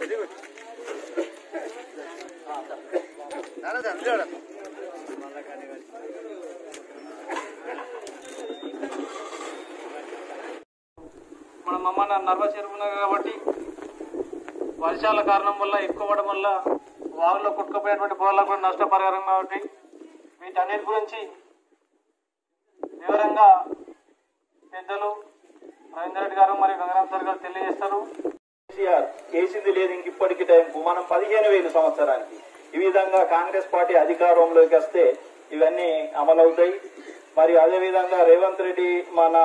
మన మమ్మల్ని నర్వ చెరువున్నది కాబట్టి వర్షాల కారణం వల్ల ఎక్కువ పడడం వల్ల వాగులో కొట్టుకుపోయేటువంటి పొలాలకు కూడా నష్టపరిహారం కాబట్టి వీటన్నిటి గురించి వివరంగా పెద్దలు రవీంద్ర రెడ్డి గారు మరియు గంగరామ్ సార్ గారు తెలియజేస్తారు కేసీఆర్ చేసింది లేదు ఇంక ఇప్పటికి టైంకు మనం పదిహేను వేలు సంవత్సరానికి ఈ విధంగా కాంగ్రెస్ పార్టీ అధికారంలోకి వస్తే ఇవన్నీ అమలవుతాయి మరి అదే విధంగా రేవంత్ రెడ్డి మన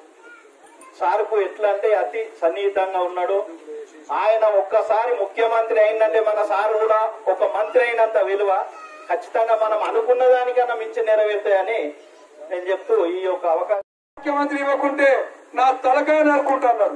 సార్కు ఎట్లా అంటే అతి సన్నిహితంగా ఉన్నాడు ఆయన ఒక్కసారి ముఖ్యమంత్రి అయిందంటే మన సార్ కూడా ఒక మంత్రి అయినంత విలువ ఖచ్చితంగా మనం అనుకున్న దానికన్నా మించి నెరవేరుతాయని నేను చెప్తూ ఈ యొక్క అవకాశం ముఖ్యమంత్రి ఇవ్వకుంటే నా తలకాయ నరుకుంటున్నాడు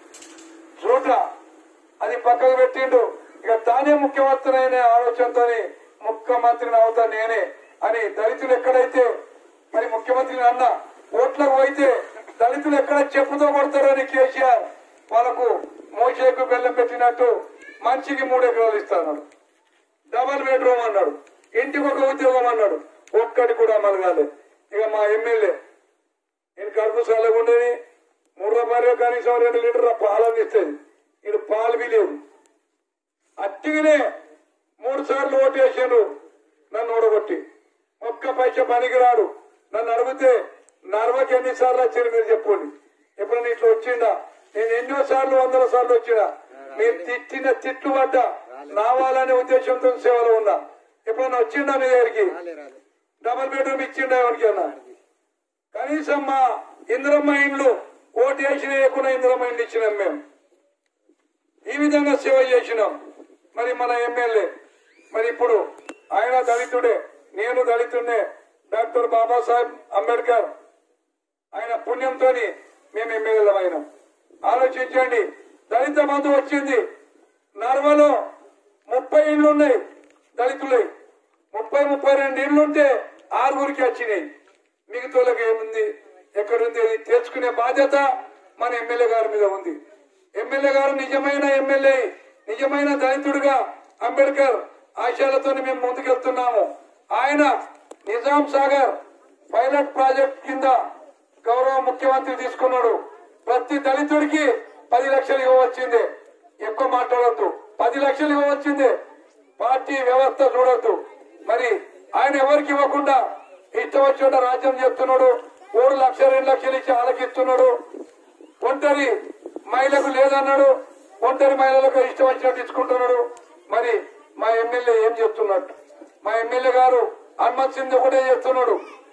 చూడ అది పక్కకు పెట్టిండు ఇక తానే ముఖ్యమంత్రి అనే ఆలోచనతో ముఖ్యమంత్రిని అవుతా నేనే అని దళితులు ఎక్కడైతే మరి ముఖ్యమంత్రిని అన్న ఓట్లకు పోయితే దళితులు ఎక్కడ చెప్పుతో కొడతారని కేసీఆర్ వాళ్ళకు మోసేకు బెల్లం పెట్టినట్టు మనిషికి మూడు ఎకరాలు ఇస్తాడు డబల్ బెడ్రూమ్ అన్నాడు ఇంటికి ఒక ఉద్యోగం అన్నాడు ఒక్కటి కూడా అమలు కాలేదు ఇక మా ఎమ్మెల్యే నేను కడుపు చల్లగా ఉండేది మూడు రూపాయలు కనీసం రెండు లీటర్ల పాలు అందిస్తుంది ఇది పాలు బిలేవు అట్టిగానే మూడు సార్లు ఓటేసాడు నన్ను ఓడగొట్టి ఒక్క పైస పనికిరాడు నన్ను అడిగితే నర్వకి ఎన్నిసార్లు వచ్చారు మీరు చెప్పండి ఎప్పుడైనా ఇట్లా వచ్చిందా నేను ఎన్నో సార్లు వందల సార్లు వచ్చినా మీరు తిట్టిన తిట్లు పడ్డా నావాలనే ఉద్దేశంతో సేవలో ఉన్నా ఎప్పుడైనా వచ్చిందా మీ దగ్గరికి డబల్ బెడ్రూమ్ ఇచ్చిండా ఎవరికైనా కనీసం మా ఇంద్రమ్మ ఇండ్లు ఓటు వేసిన వేయకుండా ఇంద్రమ్మ ఇండ్లు ఇచ్చినాం మేము ఈ విధంగా సేవ చేసినాం మరి మన ఎమ్మెల్యే మరి ఇప్పుడు ఆయన దళితుడే నేను దళితుడే డాక్టర్ బాబాసాహెబ్ అంబేద్కర్ ఆయన పుణ్యంతో మేము ఎమ్మెల్యేలం అయినాం ఆలోచించండి దళిత బంధు వచ్చింది నర్మలో ముప్పై ఇళ్ళు ఉన్నాయి దళితులే ముప్పై ముప్పై రెండు ఇళ్ళు ఉంటే ఆరుగురికి వచ్చినాయి మిగతాలకు ఏముంది ఎక్కడుంది అది తెచ్చుకునే బాధ్యత మన ఎమ్మెల్యే గారి మీద ఉంది ఎమ్మెల్యే గారు నిజమైన ఎమ్మెల్యే నిజమైన దళితుడిగా అంబేద్కర్ ఆశయాలతో మేము ముందుకెళ్తున్నాము ఆయన నిజాం సాగర్ పైలట్ ప్రాజెక్ట్ కింద గౌరవ ముఖ్యమంత్రి తీసుకున్నాడు ప్రతి దళితుడికి పది లక్షలు ఇవ్వవచ్చిందే ఎక్కువ మాట్లాడద్దు పది లక్షలు ఇవ్వవచ్చిందే పార్టీ వ్యవస్థ చూడొద్దు మరి ఆయన ఎవరికి ఇవ్వకుండా ఇష్టం వచ్చిన రాజ్యం చెప్తున్నాడు మూడు లక్షలు రెండు లక్షలు ఇచ్చి ఆలకిస్తున్నాడు ఒంటరి మహిళకు లేదన్నాడు ఒంటరి మహిళలకు ఇష్టం వచ్చినట్టు ఇచ్చుకుంటున్నాడు మరి మా ఎమ్మెల్యే ఏం చెప్తున్నట్టు మా ఎమ్మెల్యే గారు హనుమత్ సింగ్ ఒకటే చెప్తున్నాడు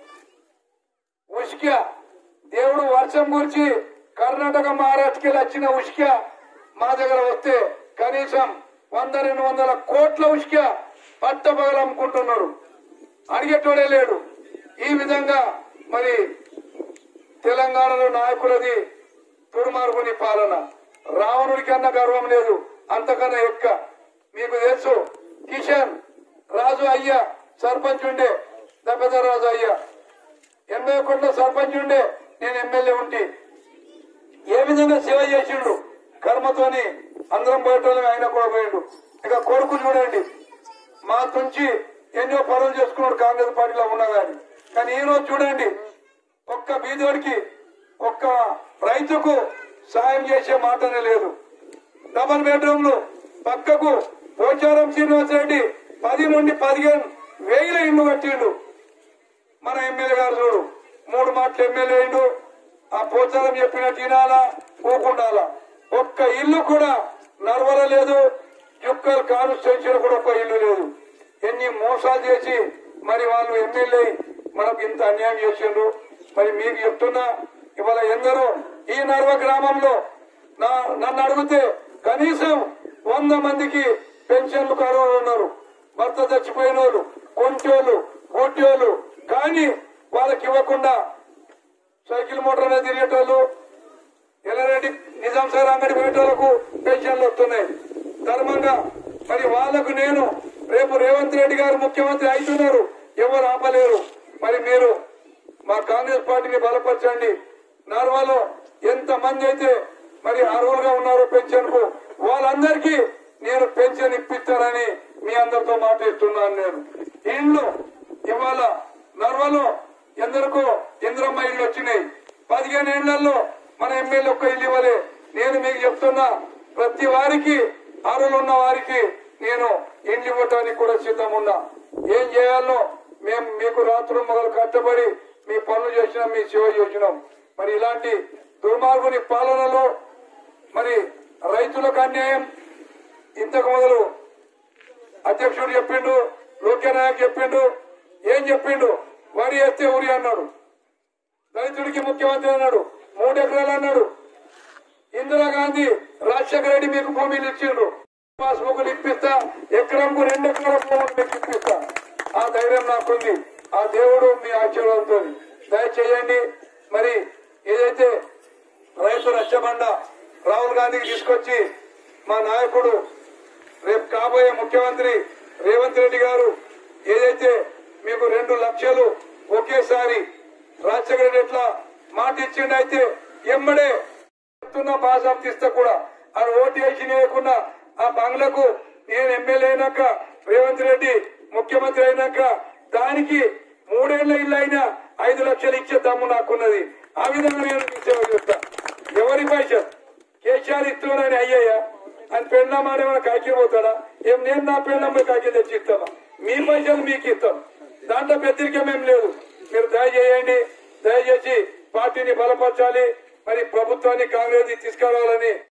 ఉష్క దేవుడు వర్షం గురించి కర్ణాటక మహారాష్ట్రకి వచ్చిన ఉష్క మా దగ్గర వస్తే కనీసం వంద రెండు వందల కోట్ల ఉష్క పట్టబగలు అమ్ముకుంటున్నాడు అడిగేటోడే లేడు ఈ విధంగా మరి తెలంగాణలో నాయకులది దుర్మార్గుని పాలన రావణుడి కన్నా గర్వం లేదు అంతకన్నా ఎక్క మీకు తెలుసు కిషన్ రాజు అయ్యా సర్పంచ్ ఉండే దెబ్బత రాజు అయ్యా ఎనభై ఒకటిలో సర్పంచ్ ఉండే నేను ఎమ్మెల్యే ఉంటే ఏ విధంగా సేవ చేసిండు కర్మతోని అందరం పోయేటోళ్ళం ఆయన కూడా పోయిండు ఇక కొడుకు చూడండి మా నుంచి ఎన్నో పనులు చేసుకున్నాడు కాంగ్రెస్ పార్టీలో ఉన్నా గాని కానీ ఈ రోజు చూడండి ఒక్క బీదోడికి ఒక్క రైతుకు సాయం చేసే మాటనే లేదు డబల్ బెడ్రూమ్లు పక్కకు పోచారం శ్రీనివాస్ రెడ్డి పది నుండి పదిహేను వేల ఇండ్లు కట్టిండు మన ఎమ్మెల్యే గారు చూడు మూడు మాటలు ఎమ్మెల్యే అయిండు ఆ పోచారం చెప్పినట్టు వినాలా పోకుండాలా ఒక్క ఇల్లు కూడా నర్వల లేదు చుక్కల్ కాన్స్టిట్యూన్సీలో కూడా ఒక్క ఇల్లు లేదు ఎన్ని మోసాలు చేసి మరి వాళ్ళు ఎమ్మెల్యే మనకు ఇంత అన్యాయం చేసిండ్రు మరి మీకు చెప్తున్నా ఇవాళ ఎందరో ఈ నర్వ గ్రామంలో నా నన్ను అడిగితే కనీసం వంద మందికి పెన్షన్లు కరువు ఉన్నారు భర్త చచ్చిపోయిన వాళ్ళు కొంటోళ్ళు గుడ్డోళ్ళు కానీ వాళ్ళకి ఇవ్వకుండా సైకిల్ మోటార్ అనేది తిరిగేటోళ్ళు ఎల్లారెడ్డి నిజాం సార్ అంగడి పోయేటోళ్లకు పెన్షన్లు వస్తున్నాయి ధర్మంగా మరి వాళ్లకు నేను రేపు రేవంత్ రెడ్డి గారు ముఖ్యమంత్రి అవుతున్నారు ఎవరు ఆపలేరు మరి మీరు మా కాంగ్రెస్ పార్టీని బలపరచండి నార్వాలో ఎంత మంది అయితే మరి అర్హులుగా ఉన్నారు పెన్షన్ కు వాళ్ళందరికీ నేను పెన్షన్ ఇప్పిస్తానని మీ అందరితో మాట్లాడుతున్నాను నేను ఇండ్లు ఇవాళ నర్వలో ఎందరికో ఇంద్రమ్మ ఇల్లు వచ్చినాయి పదిహేను ఏళ్లలో మన ఎమ్మెల్యే ఒక్క ఇల్లు ఇవ్వలే నేను మీకు చెప్తున్నా ప్రతి వారికి అర్హులు ఉన్న వారికి నేను ఇండ్లు ఇవ్వటానికి కూడా సిద్ధం ఉన్నా ఏం చేయాలో మేము మీకు రాత్రులు మొదలు కష్టపడి మీ పనులు చేసినాం మీ సేవ చేసినాం మరి ఇలాంటి దుర్మార్గుని పాలనలో మరి రైతులకు అన్యాయం ఇంతకు మొదలు అధ్యక్షుడు చెప్పిండు లోకే నాయక్ చెప్పిండు ఏం చెప్పిండు వరి వేస్తే ఉరి అన్నాడు దళితుడికి ముఖ్యమంత్రి అన్నాడు మూడు ఎకరాలు అన్నాడు ఇందిరాగాంధీ రాజశేఖర రెడ్డి మీకు భూమిని ఇచ్చిండ్రు పాస్బుక్లు ఇప్పిస్తా ఎకరంకు రెండు ఎకరాల భూములు మీకు ఇప్పిస్తా ఆ ధైర్యం నాకుంది ఆ దేవుడు మీ ఆశీర్వాదంతో దయచేయండి మరి ఏదైతే రైతు రచ్చబండ రాహుల్ గాంధీకి తీసుకొచ్చి మా నాయకుడు రేపు కాబోయే ముఖ్యమంత్రి రేవంత్ రెడ్డి గారు ఏదైతే మీకు రెండు లక్షలు ఒకేసారి రాజశేఖర రెడ్డి ఎట్లా మాట ఇచ్చిండైతే ఎమ్మడే చెప్తున్న బాసాబ్ తీస్తా కూడా ఆ ఓటు వేసి వేయకుండా ఆ బంగ్లకు నేను ఎమ్మెల్యే అయినాక రేవంత్ రెడ్డి ముఖ్యమంత్రి అయినాక దానికి మూడేళ్ల ఇల్లు అయినా ఐదు లక్షలు ఇచ్చే దమ్ము నాకున్నది ఆ విధంగా నేను మీకు సేవ చేస్తా ఎవరి పైసలు కేసీఆర్ ఇస్తున్నానని అయ్యయ్యా అని పెళ్ళమ్మాడు ఏమైనా కాకి పోతాడా ఏం నేను నా పెళ్ళమ్మ కాకి తెచ్చి ఇస్తామా మీ పైసలు మీకు ఇస్తాం దాంట్లో బెదిరికం ఏం లేదు మీరు దయచేయండి దయచేసి పార్టీని బలపరచాలి మరి ప్రభుత్వాన్ని కాంగ్రెస్ తీసుకురావాలని